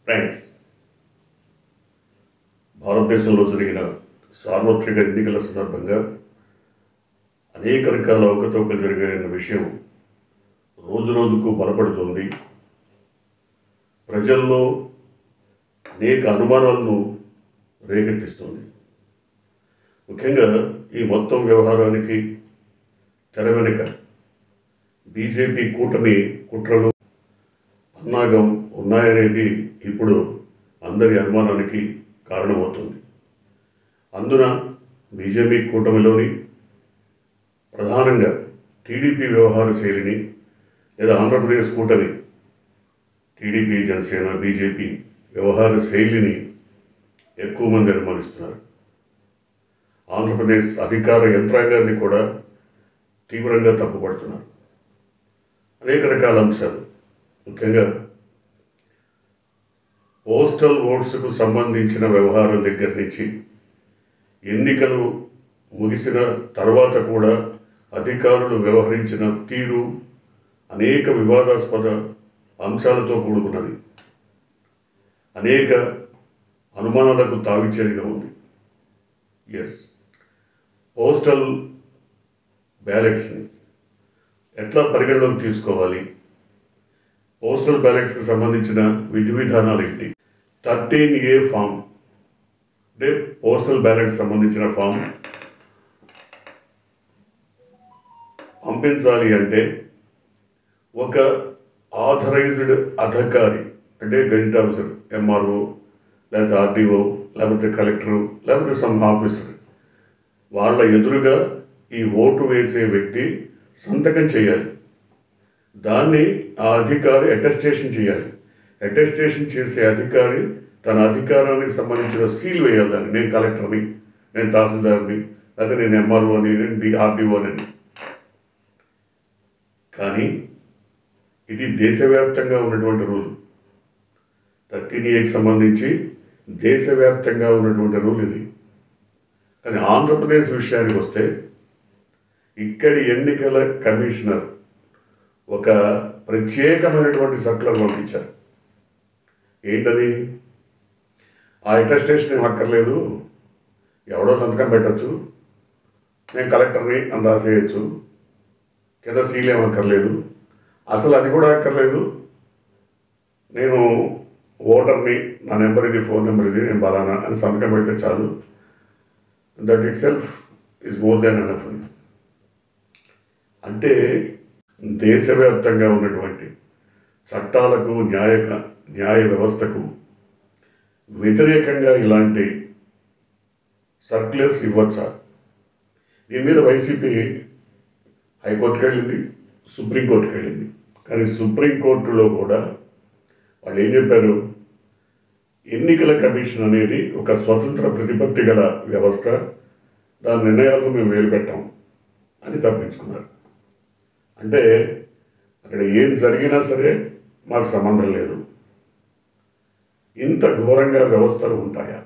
thanks భారతదేశంలో జరిగిన సార్వత్రిక ఎన్నికల సందర్భంగా అనేక రకాల అవకతవకలు జరిగాయన్న విషయం రోజు రోజుకు బలపడుతోంది ప్రజల్లో అనేక అనుమానాలను రేకెత్తిస్తుంది ముఖ్యంగా ఈ మొత్తం వ్యవహారానికి తెర వెనుక బీజేపీ కూటమి కుట్రలు పన్నాగం ఉన్నాయనేది ఇప్పుడు అందరి అనుమానానికి కారణమవుతుంది అందున బీజేపీ కూటమిలోని ప్రధానంగా టీడీపీ వ్యవహార శైలిని లేదా ఆంధ్రప్రదేశ్ కూటమి టీడీపీ జనసేన బీజేపీ వ్యవహార శైలిని ఎక్కువ మంది అనుమానిస్తున్నారు ఆంధ్రప్రదేశ్ అధికార యంత్రాంగాన్ని కూడా తీవ్రంగా తప్పుపడుతున్నారు అనేక రకాల అంశాలు ముఖ్యంగా పోస్టల్ ఓట్స్కు సంబంధించిన వ్యవహారం దగ్గర నుంచి ఎన్నికలు ముగిసిన తర్వాత కూడా అధికారులు వ్యవహరించిన తీరు అనేక వివాదాస్పద అంశాలతో కూడుకున్నది అనేక అనుమానాలకు తావిచ్చేదిగా ఉంది ఎస్ పోస్టల్ బ్యాలెట్స్ని ఎట్లా పరిగణలోకి తీసుకోవాలి పోస్టల్ బ్యాలెట్స్కి సంబంధించిన విధి విధానాలు ఏంటి థర్టీన్ ఏ ఫామ్ అంటే పోస్టల్ బ్యాలెట్ సంబంధించిన ఫామ్ పంపించాలి అంటే ఒక ఆథరైజ్డ్ అధికారి అంటే గెజిట్ ఆఫీసర్ ఎంఆర్ఓ లేకపోతే ఆర్డీఓ లేకపోతే కలెక్టరు లేకపోతే సమ్ ఆఫీసర్ వాళ్ళ ఎదురుగా ఈ ఓటు వేసే వ్యక్తి సంతకం చేయాలి దాన్ని ఆ అధికారి అటెస్టేషన్ చేయాలి అటెస్టేషన్ చేసే అధికారి తన అధికారానికి సంబంధించిన సీల్ వేయాలి దాన్ని నేను కలెక్టర్ని నేను తహసీల్దార్ని లేదా నేను ఎంఆర్ఓని నేను డి ఆర్డీఓని కానీ ఇది దేశవ్యాప్తంగా ఉన్నటువంటి రూల్ థర్టీన్ ఏకి సంబంధించి దేశవ్యాప్తంగా ఉన్నటువంటి రూల్ ఇది కానీ ఆంధ్రప్రదేశ్ విషయానికి వస్తే ఇక్కడి ఎన్నికల కమిషనర్ ఒక ప్రత్యేకమైనటువంటి సర్కులర్ పంపించారు ఏంటది ఆ అటెస్టేషన్ ఏం అక్కర్లేదు ఎవడో సంతకం పెట్టచ్చు నేను కలెక్టర్ని అని రాసేయచ్చు కింద సీల్ ఏం అక్కర్లేదు అసలు అది కూడా అక్కర్లేదు నేను ఓటర్ని నా నెంబర్ ఇది ఫోన్ నెంబర్ ఇది నేను బలానా అని సంతకం పెడితే చాలు that it self is more than enough అంటే దేశవ్యాప్తంగా ఉన్నటువంటి చట్టాలకు న్యాయ న్యాయ వ్యవస్థకు వ్యతిరేకంగా ఇలాంటి సర్క్యులర్స్ ఇవ్వచ్చా దీని మీద వైసీపీ హైకోర్టుకి వెళ్ళింది సుప్రీంకోర్టుకి వెళ్ళింది కానీ సుప్రీంకోర్టులో కూడా వాళ్ళు ఏం చెప్పారు ఎన్నికల కమిషన్ అనేది ఒక స్వతంత్ర ప్రతిపత్తి గల వ్యవస్థ దాని నిర్ణయాలను మేము వేలు పెట్టాం అని తప్పించుకున్నారు అంటే అక్కడ ఏం జరిగినా సరే మాకు సంబంధం లేదు ఇంత ఘోరంగా వ్యవస్థలు ఉంటాయా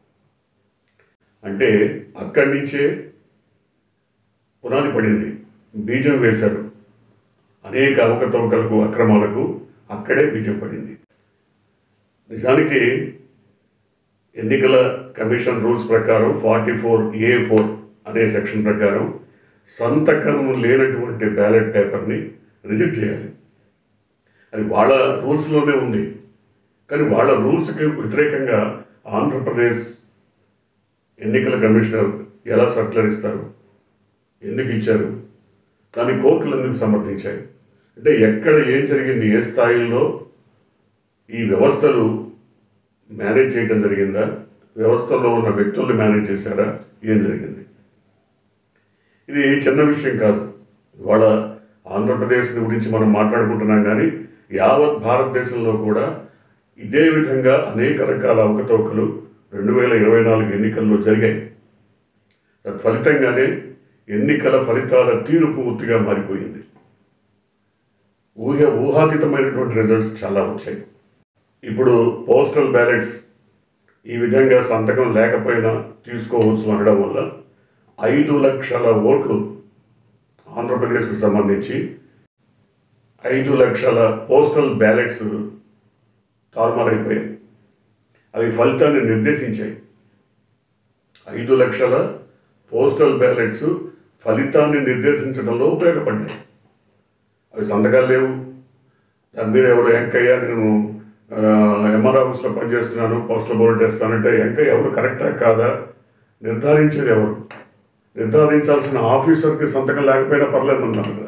అంటే అక్కడి నుంచే పునాది పడింది బీజం వేశారు అనేక అవకతవకలకు అక్రమాలకు అక్కడే బీజం పడింది నిజానికి ఎన్నికల కమిషన్ రూల్స్ ప్రకారం ఫార్టీ ఫోర్ ఏ ఫోర్ అనే సెక్షన్ ప్రకారం సంతకం లేనటువంటి బ్యాలెట్ పేపర్ని రిజెక్ట్ చేయాలి అది వాళ్ళ రూల్స్లోనే ఉంది కానీ వాళ్ళ రూల్స్కి వ్యతిరేకంగా ఆంధ్రప్రదేశ్ ఎన్నికల కమిషనర్ ఎలా సర్క్యులర్ ఇస్తారు ఎందుకు ఇచ్చారు దాని కోర్టులు ఎందుకు సమర్థించాయి అంటే ఎక్కడ ఏం జరిగింది ఏ స్థాయిలో ఈ వ్యవస్థలు మేనేజ్ చేయడం జరిగిందా వ్యవస్థలో ఉన్న వ్యక్తుల్ని మేనేజ్ చేశారా ఏం జరిగింది ఇది చిన్న విషయం కాదు ఇవాళ ఆంధ్రప్రదేశ్ గురించి మనం మాట్లాడుకుంటున్నాం కానీ యావత్ భారతదేశంలో కూడా ఇదే విధంగా అనేక రకాల అవకతవకలు రెండు వేల ఇరవై నాలుగు ఎన్నికల్లో జరిగాయి ఫలితంగానే ఎన్నికల ఫలితాల తీరు పూర్తిగా మారిపోయింది ఊహ ఊహాతీతమైనటువంటి రిజల్ట్స్ చాలా వచ్చాయి ఇప్పుడు పోస్టల్ బ్యాలెట్స్ ఈ విధంగా సంతకం లేకపోయినా తీసుకోవచ్చు అనడం వల్ల ఐదు లక్షల ఓట్లు ఆంధ్రప్రదేశ్కి సంబంధించి ఐదు లక్షల పోస్టల్ బ్యాలెట్స్ తారుమారైపోయాయి అవి ఫలితాన్ని నిర్దేశించాయి ఐదు లక్షల పోస్టల్ బ్యాలెట్స్ ఫలితాన్ని నిర్దేశించడంలో ఉపయోగపడ్డాయి అవి సంతకాలు లేవు దాని మీద ఎవరు వెంకయ్య నేను ఎంఆర్ ఆఫీస్లో పనిచేస్తున్నాను పోస్టల్ బోర్డు వేస్తానంటే వెంకయ్య ఎవరు కరెక్టా కాదా నిర్ధారించేది ఎవరు నిర్ధారించాల్సిన ఆఫీసర్కి సంతకం లేకపోయినా పర్లేదు అన్నారు కదా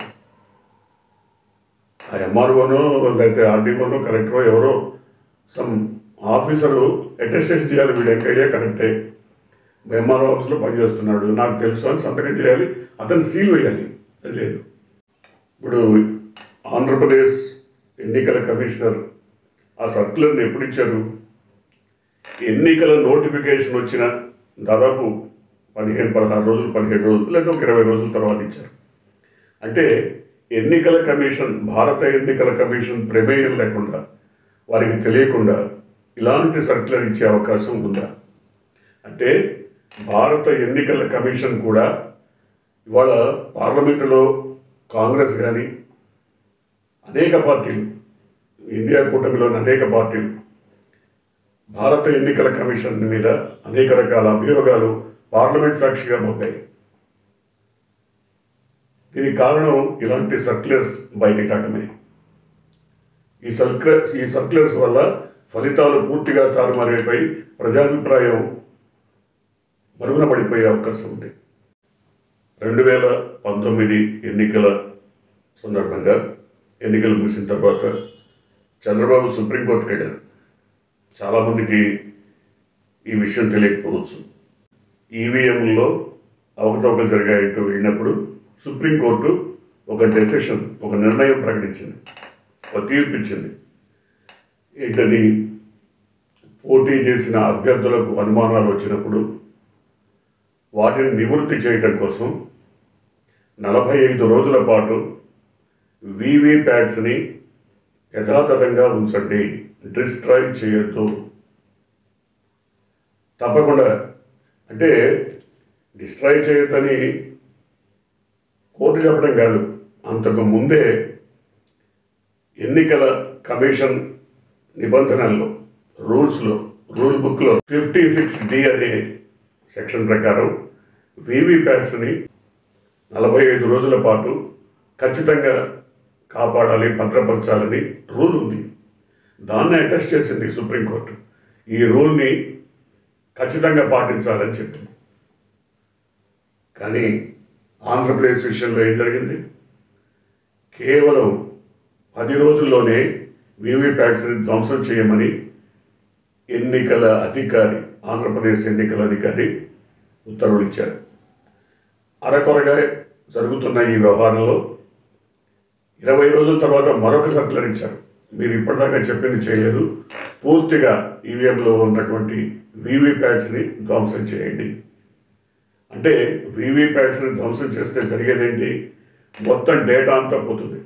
ఆ ఎంఆర్ఓనో లేకపోతే ఆర్డీఓనో కలెక్టరో ఎవరో సమ్ ఆఫీసరు అటెస్టేషన్ చేయాలి వీడు వెంకయ్య కరెక్టే ఎంఆర్ఓ ఆఫీస్లో పనిచేస్తున్నాడు నాకు తెలుసు అని సంతకం చేయాలి అతను సీల్ వేయాలి అది లేదు ఇప్పుడు ఆంధ్రప్రదేశ్ ఎన్నికల కమిషనర్ ఆ సర్క్యులర్ని ఎప్పుడు ఇచ్చారు ఎన్నికల నోటిఫికేషన్ వచ్చిన దాదాపు పదిహేను పదహారు రోజులు పదిహేడు రోజులు లేదా ఒక ఇరవై రోజుల తర్వాత ఇచ్చారు అంటే ఎన్నికల కమిషన్ భారత ఎన్నికల కమిషన్ ప్రమేయం లేకుండా వారికి తెలియకుండా ఇలాంటి సర్క్యులర్ ఇచ్చే అవకాశం ఉందా అంటే భారత ఎన్నికల కమిషన్ కూడా ఇవాళ పార్లమెంటులో కాంగ్రెస్ కానీ అనేక పార్టీలు ఇండియా కూటమిలోని అనేక పార్టీలు భారత ఎన్నికల కమిషన్ మీద అనేక రకాల అభియోగాలు పార్లమెంట్ సాక్షిగా మోపాయి దీనికి కారణం ఇలాంటి సర్క్యులర్స్ బయటికి రావటమే ఈ సర్క్యులర్స్ ఈ సర్క్యులర్స్ వల్ల ఫలితాలు పూర్తిగా తారుమారైపోయి ప్రజాభిప్రాయం మరుగున పడిపోయే అవకాశం ఉంది రెండు వేల పంతొమ్మిది ఎన్నికల సందర్భంగా ఎన్నికలు ముగిసిన తర్వాత చంద్రబాబు సుప్రీంకోర్టుకు వెళ్ళారు చాలామందికి ఈ విషయం తెలియకపోవచ్చు ఈవీఎంలో అవకతవకలు జరిగాయంటూ వెళ్ళినప్పుడు సుప్రీంకోర్టు ఒక డెసిషన్ ఒక నిర్ణయం ప్రకటించింది ఒక తీర్పు ఇచ్చింది ఏంటని పోటీ చేసిన అభ్యర్థులకు అనుమానాలు వచ్చినప్పుడు వాటిని నివృత్తి చేయటం కోసం నలభై ఐదు రోజుల పాటు వీవీప్యాట్స్ని యథాతథంగా ఉంచండి డిస్ట్రాయ్ చేయొద్దు తప్పకుండా అంటే డిస్ట్రాయ్ చేయొద్దని కోర్టు చెప్పడం కాదు అంతకు ముందే ఎన్నికల కమిషన్ నిబంధనల్లో రూల్స్లో రూల్ బుక్లో ఫిఫ్టీ సిక్స్ డి అనే సెక్షన్ ప్రకారం వీవీప్యాట్స్ని నలభై ఐదు రోజుల పాటు ఖచ్చితంగా కాపాడాలి భద్రపరచాలని రూల్ ఉంది దాన్ని అటెస్ట్ చేసింది సుప్రీంకోర్టు ఈ రూల్ని ఖచ్చితంగా పాటించాలని చెప్పింది కానీ ఆంధ్రప్రదేశ్ విషయంలో ఏం జరిగింది కేవలం పది రోజుల్లోనే వీవీప్యాట్స్ని ధ్వంసం చేయమని ఎన్నికల అధికారి ఆంధ్రప్రదేశ్ ఎన్నికల అధికారి ఉత్తర్వులు ఇచ్చారు అరకొరగా జరుగుతున్న ఈ వ్యవహారంలో ఇరవై రోజుల తర్వాత మరొక సర్కులర్ ఇచ్చారు మీరు ఇప్పటిదాకా చెప్పింది చేయలేదు పూర్తిగా ఈవీఎంలో ఉన్నటువంటి వీవీప్యాట్స్ని ధ్వంసం చేయండి అంటే వీవీప్యాట్స్ని ధ్వంసం చేస్తే జరిగేదేంటి మొత్తం డేటా అంతా పోతుంది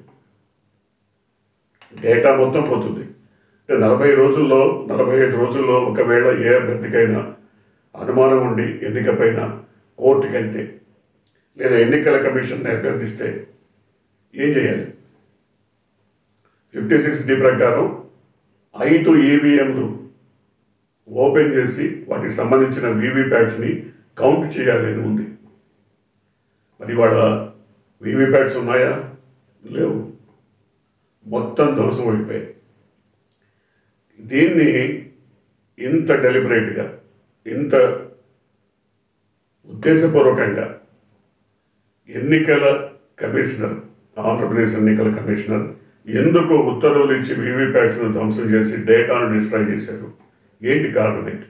డేటా మొత్తం పోతుంది అంటే నలభై రోజుల్లో నలభై ఐదు రోజుల్లో ఒకవేళ ఏ అభ్యర్థికైనా అనుమానం ఉండి ఎన్నికపైన కోర్టుకి వెళ్తే లేదా ఎన్నికల కమిషన్ని అభ్యర్థిస్తే ఏం చేయాలి ఫిఫ్టీ సిక్స్ డి ప్రకారం ఐదు ఈవీఎంలు ఓపెన్ చేసి వాటికి సంబంధించిన వీవీప్యాట్స్ని కౌంట్ చేయాలి అని ఉంది మరి వాళ్ళ వీవీప్యాట్స్ ఉన్నాయా లేవు మొత్తం ధ్వంసం అయిపోయాయి దీన్ని ఇంత డెలిబరేట్గా ఇంత ఉద్దేశపూర్వకంగా ఎన్నికల కమిషనర్ ఆంధ్రప్రదేశ్ ఎన్నికల కమిషనర్ ఎందుకు ఉత్తర్వులు ఇచ్చి వీవీప్యాట్స్ను ధ్వంసం చేసి డేటాను డిస్ట్రాయ్ చేశారు ఏంటి కారణం ఏంటి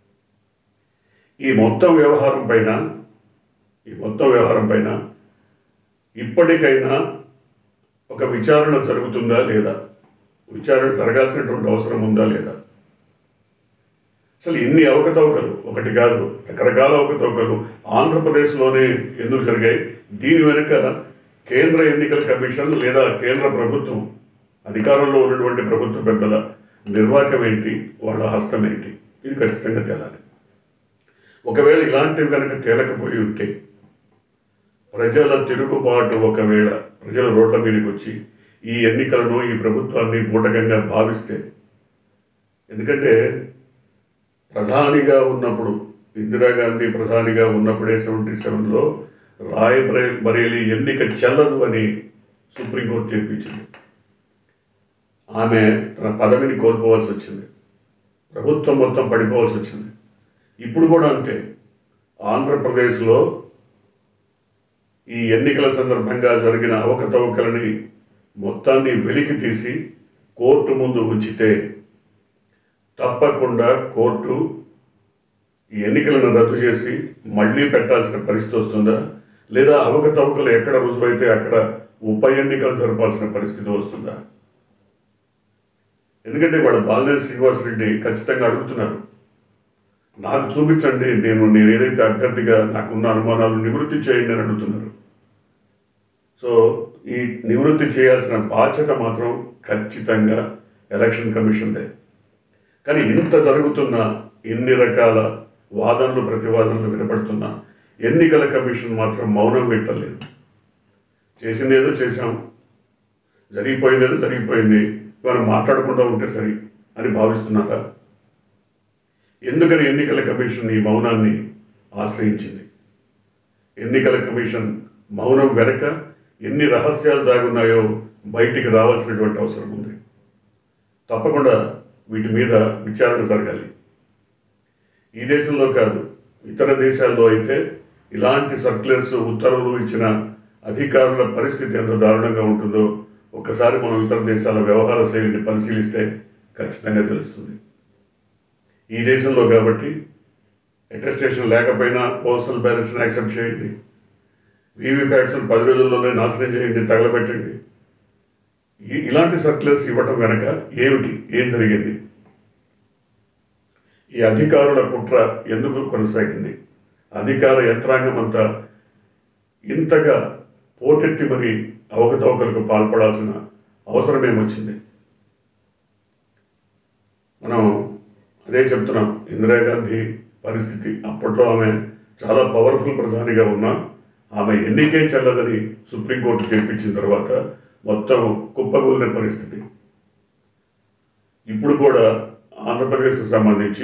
ఈ మొత్తం వ్యవహారం పైన ఈ మొత్తం వ్యవహారం పైన ఇప్పటికైనా ఒక విచారణ జరుగుతుందా లేదా విచారణ జరగాల్సినటువంటి అవసరం ఉందా లేదా అసలు ఇన్ని అవకతవకలు ఒకటి కాదు రకరకాల అవకతవకలు ఆంధ్రప్రదేశ్లోనే ఎందుకు జరిగాయి దీని వెనుక కేంద్ర ఎన్నికల కమిషన్ లేదా కేంద్ర ప్రభుత్వం అధికారంలో ఉన్నటువంటి ప్రభుత్వ పెద్దల నిర్వాహకం ఏంటి వాళ్ళ హస్తం ఏంటి ఇది ఖచ్చితంగా తేలాలి ఒకవేళ ఇలాంటివి కనుక తేలకపోయి ఉంటే ప్రజల తిరుగుబాటు ఒకవేళ ప్రజల రోడ్ల మీదకి వచ్చి ఈ ఎన్నికలను ఈ ప్రభుత్వాన్ని బూటకంగా భావిస్తే ఎందుకంటే ప్రధానిగా ఉన్నప్పుడు ఇందిరాగాంధీ ప్రధానిగా ఉన్నప్పుడే సెవెంటీ సెవెన్లో రాయ్ బరే- బరేలీ ఎన్నిక చెల్లదు అని సుప్రీంకోర్టు తీర్పించింది ఆమె తన పదవిని కోల్పోవాల్సి వచ్చింది ప్రభుత్వం మొత్తం పడిపోవాల్సి వచ్చింది ఇప్పుడు కూడా అంతే ఆంధ్రప్రదేశ్లో ఈ ఎన్నికల సందర్భంగా జరిగిన అవకతవకలని మొత్తాన్ని వెలికి తీసి కోర్టు ముందు ఉంచితే తప్పకుండా కోర్టు ఈ ఎన్నికలను రద్దు చేసి మళ్ళీ పెట్టాల్సిన పరిస్థితి వస్తుందా లేదా అవకతవకలు ఎక్కడ రుజువైతే అక్కడ ఉప ఎన్నికలు జరపాల్సిన పరిస్థితి వస్తుందా ఎందుకంటే వాడు బాలినేని శ్రీనివాసరెడ్డి ఖచ్చితంగా అడుగుతున్నారు నాకు చూపించండి నేను నేను ఏదైతే అభ్యర్థిగా నాకున్న అనుమానాలు నివృత్తి చేయండి అని అడుగుతున్నారు సో ఈ నివృత్తి చేయాల్సిన బాధ్యత మాత్రం ఖచ్చితంగా ఎలక్షన్ కమిషన్దే కానీ ఇంత జరుగుతున్న ఇన్ని రకాల వాదనలు ప్రతివాదనలు వినపడుతున్నా ఎన్నికల కమిషన్ మాత్రం మౌనం పెట్టలేదు చేసిందేదో చేశాం జరిగిపోయిందేదో జరిగిపోయింది మనం మాట్లాడకుండా ఉంటే సరి అని భావిస్తున్నారా ఎందుకని ఎన్నికల కమిషన్ ఈ మౌనాన్ని ఆశ్రయించింది ఎన్నికల కమిషన్ మౌనం వెనక ఎన్ని రహస్యాలు దాగున్నాయో బయటికి రావాల్సినటువంటి అవసరం ఉంది తప్పకుండా వీటి మీద విచారణ జరగాలి ఈ దేశంలో కాదు ఇతర దేశాల్లో అయితే ఇలాంటి సర్క్యులర్స్ ఉత్తర్వులు ఇచ్చిన అధికారుల పరిస్థితి ఎంత దారుణంగా ఉంటుందో ఒక్కసారి మనం ఇతర దేశాల వ్యవహార శైలిని పరిశీలిస్తే ఖచ్చితంగా తెలుస్తుంది ఈ దేశంలో కాబట్టి అటెస్టేషన్ లేకపోయినా పోస్టల్ బ్యాలెట్స్ని యాక్సెప్ట్ చేయండి వీవీప్యాట్స్ పది రోజుల్లోనే నాశనం చేయండి తగలబెట్టండి ఈ- ఇలాంటి సర్క్యులర్స్ ఇవ్వటం వెనక ఏమిటి ఏం జరిగింది ఈ అధికారుల కుట్ర ఎందుకు కొనసాగింది అధికార యంత్రాంగం అంతా ఇంతగా పోటెత్తి మరి అవకతవకలకు పాల్పడాల్సిన అవసరం ఏమొచ్చింది మనం అదే చెప్తున్నాం ఇందిరాగాంధీ పరిస్థితి అప్పట్లో ఆమె చాలా పవర్ఫుల్ ప్రధానిగా ఉన్నా ఆమె ఎన్నికే చెల్లదని సుప్రీంకోర్టు తీర్పిచ్చిన తర్వాత మొత్తం కుప్పగూలిన పరిస్థితి ఇప్పుడు కూడా ఆంధ్రప్రదేశ్కు సంబంధించి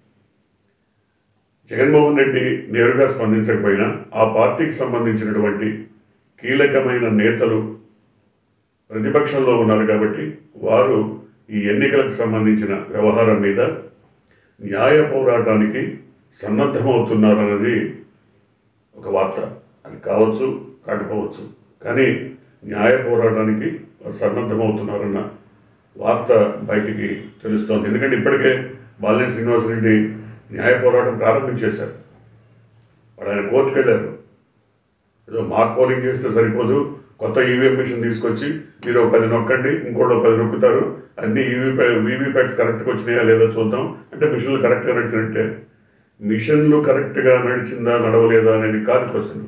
జగన్మోహన్ రెడ్డి నేరుగా స్పందించకపోయినా ఆ పార్టీకి సంబంధించినటువంటి కీలకమైన నేతలు ప్రతిపక్షంలో ఉన్నారు కాబట్టి వారు ఈ ఎన్నికలకు సంబంధించిన వ్యవహారం మీద న్యాయ పోరాటానికి సన్నద్ధమవుతున్నారన్నది ఒక వార్త అది కావచ్చు కాకపోవచ్చు కానీ న్యాయ పోరాటానికి వారు సన్నద్ధమవుతున్నారన్న వార్త బయటికి తెలుస్తోంది ఎందుకంటే ఇప్పటికే బాలినేని శ్రీనివాసరెడ్డి న్యాయ పోరాటం ప్రారంభించేశారు వాడు ఆయన కోర్టుకు వెళ్ళారు ఏదో మార్క్ పోలింగ్ చేస్తే సరిపోదు కొత్త ఈవీఎం మిషన్ తీసుకొచ్చి మీరు ఒక పది నొక్కండి ఇంకోటి పది నొక్కుతారు అన్ని ఈవీ వీవీప్యాట్స్ కరెక్ట్గా వచ్చినాయా లేదా చూద్దాం అంటే మిషన్లు కరెక్ట్గా నడిచినట్టే మిషన్లు కరెక్ట్గా నడిచిందా నడవలేదా అనేది కాదు క్వశ్చన్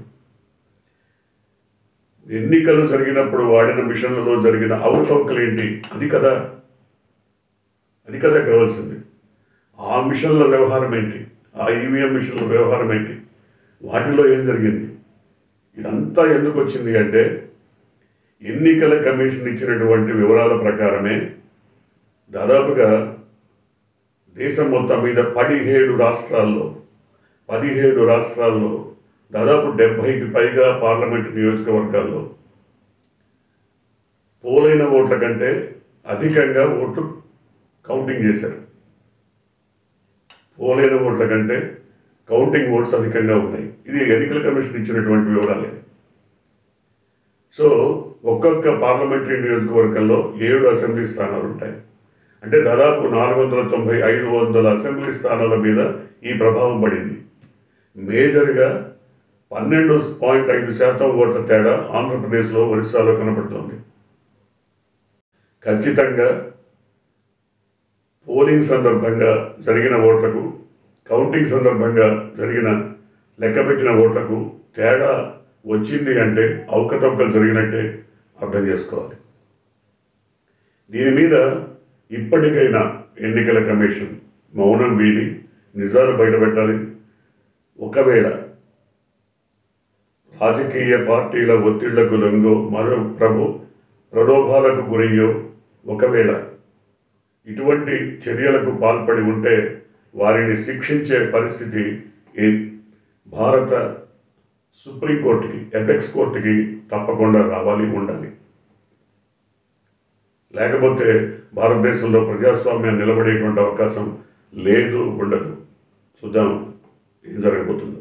ఎన్నికలు జరిగినప్పుడు వాడిన మిషన్లలో జరిగిన అవకతవకలు ఏంటి అది కదా అది కదా కావాల్సింది ఆ మిషన్ల వ్యవహారం ఏంటి ఆ ఈవీఎం మిషన్ల వ్యవహారం ఏంటి వాటిలో ఏం జరిగింది ఇదంతా ఎందుకు వచ్చింది అంటే ఎన్నికల కమిషన్ ఇచ్చినటువంటి వివరాల ప్రకారమే దాదాపుగా దేశం మొత్తం మీద పదిహేడు రాష్ట్రాల్లో పదిహేడు రాష్ట్రాల్లో దాదాపు డెబ్బైకి పైగా పార్లమెంటు నియోజకవర్గాల్లో పోలైన ఓట్ల కంటే అధికంగా ఓట్లు కౌంటింగ్ చేశారు పోలైన ఓట్ల కంటే కౌంటింగ్ ఓట్స్ అధికంగా ఉన్నాయి ఇది ఎన్నికల కమిషన్ ఇచ్చినటువంటి వివరాలే సో ఒక్కొక్క పార్లమెంటరీ నియోజకవర్గంలో ఏడు అసెంబ్లీ స్థానాలు ఉంటాయి అంటే దాదాపు నాలుగు వందల తొంభై ఐదు వందల అసెంబ్లీ స్థానాల మీద ఈ ప్రభావం పడింది మేజర్గా పన్నెండు పాయింట్ ఐదు శాతం ఓట్ల తేడా ఆంధ్రప్రదేశ్లో ఒరిస్సాలో కనబడుతోంది ఖచ్చితంగా పోలింగ్ సందర్భంగా జరిగిన ఓట్లకు కౌంటింగ్ సందర్భంగా జరిగిన లెక్కపెట్టిన ఓట్లకు తేడా వచ్చింది అంటే అవకతవకలు జరిగినట్టే అర్థం చేసుకోవాలి దీని మీద ఇప్పటికైనా ఎన్నికల కమిషన్ మౌనం వీడి నిజాలు బయటపెట్టాలి ఒకవేళ రాజకీయ పార్టీల ఒత్తిళ్లకు లొంగో మరో ప్రభు ప్రలోభాలకు గురయ్యో ఒకవేళ ఇటువంటి చర్యలకు పాల్పడి ఉంటే వారిని శిక్షించే పరిస్థితి ఈ భారత సుప్రీంకోర్టుకి ఎపెక్స్ కోర్టుకి తప్పకుండా రావాలి ఉండాలి లేకపోతే భారతదేశంలో ప్రజాస్వామ్యం నిలబడేటువంటి అవకాశం లేదు ఉండదు చూద్దాం ఏం జరగబోతుందో